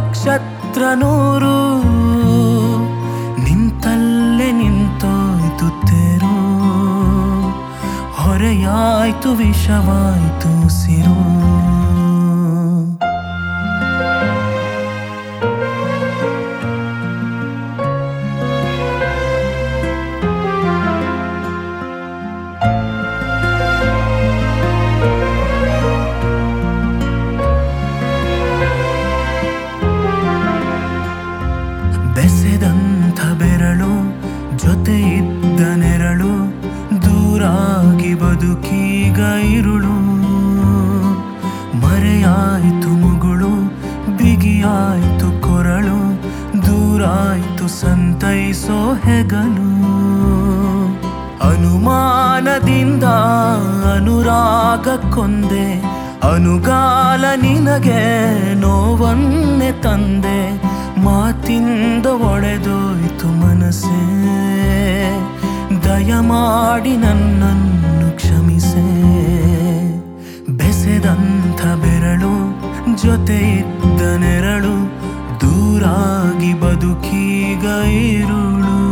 ನಕ್ಷತ್ರ ನೂರು ನಿಂತಲ್ಲೇ ನಿಂತೋಯ್ತು ತೇರು ಹೊರೆಯಾಯ್ತು ವಿಷವಾಯ್ತು ಸಿರು ಬೆಸೆದಂಥ ಬೆರಳು ಜೊತೆ ಇದ್ದ ನೆರಳು ದೂರಾಗಿ ಬದುಕೀಗ ಇರುಳು ಮರೆಯಾಯ್ತು ಮುಗುಳು ಬಿಗಿಯಾಯ್ತು ಕೊರಳು ದೂರಾಯ್ತು ಸಂತೈಸೋ ಹೆಗಲು ಅನುಮಾನದಿಂದ ಅನುರಾಗ ಕೊಂದೆ ಅನುಗಾಲ ನಿನಗೆ ನೋವನ್ನೆ ತಂದೆ ಮಾತಿಂದ ಒಡೆದೋಯ್ತು ಮನಸ್ಸೇ ದಯಮಾಡಿ ನನ್ನನ್ನು ಕ್ಷಮಿಸೆ ಬೆಸೆದಂಥ ಬೆರಳು ಜೊತೆ ಇದ್ದ ನೆರಳು ದೂರಾಗಿ ಬದುಕೀಗ ಇರುಳು